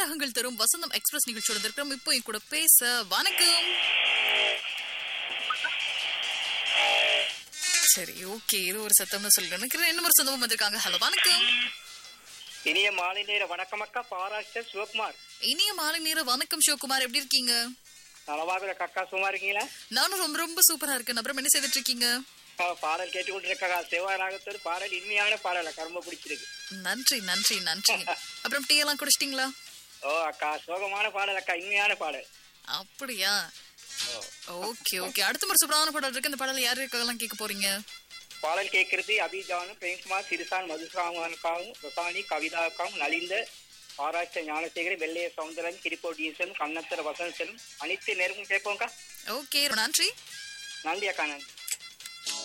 ரகங்கள் தரும் வசந்தம் எக்ஸ்பிரஸ் நிகழ்ச்சியோட இருக்கிறோம் இப்போ என் கூட பேச வணக்கம் சரி ஓகே இது ஒரு சத்தம்னு சொல்லிட்டு நினைக்கிறேன் இன்னும் ஒரு சத்தமும் வந்திருக்காங்க ஹலோ வணக்கம் இனிய மாலை நேர வணக்கம் அக்கா பாராஷ்டர் சிவகுமார் இனிய மாலை நேர வணக்கம் சிவகுமார் எப்படி இருக்கீங்க நலமாக அக்கா சும்மா இருக்கீங்களா நானும் ரொம்ப ரொம்ப சூப்பரா இருக்கேன் அப்புறம் என்ன செய்துட்டு இருக்கீங்க ஆ, பாடல் கேட்டுக்கொண்டு இருக்கா சிவராகத்தோர் பாடல் இனிமையான பாடல் அக்கா ரொம்ப பிடிச்சிருக்கு நன்றி நன்றி நன்றி அப்புறம் டீ எல்லாம் குடிச்சிட்டீங்களா ஓ அக்கா சோகமான பாடல் அக்கா இனிமையான பாடல் அப்படியா ஓ. ஓகே ஓகே அடுத்த ஒரு சூப்பரான பாடல் இருக்கு இந்த பாடல் யாருக்கெல்லாம் கேட்க போறீங்க பாடல் கேட்கறது அபிஜானும் பிரேம்குமார் சிறுசான் மதுசாமனுக்காகவும் ரொசானி கவிதாவுக்காகவும் நலிந்த பாராஷ்ட ஞானசேகரி வெள்ளைய சவுந்தரன் கிரிப்போ டீசன் கண்ணத்தர வசந்தனும் அனைத்து நேரமும் கேட்போம்க்கா ஓகே நன்றி நன்றி அக்கா நன்றி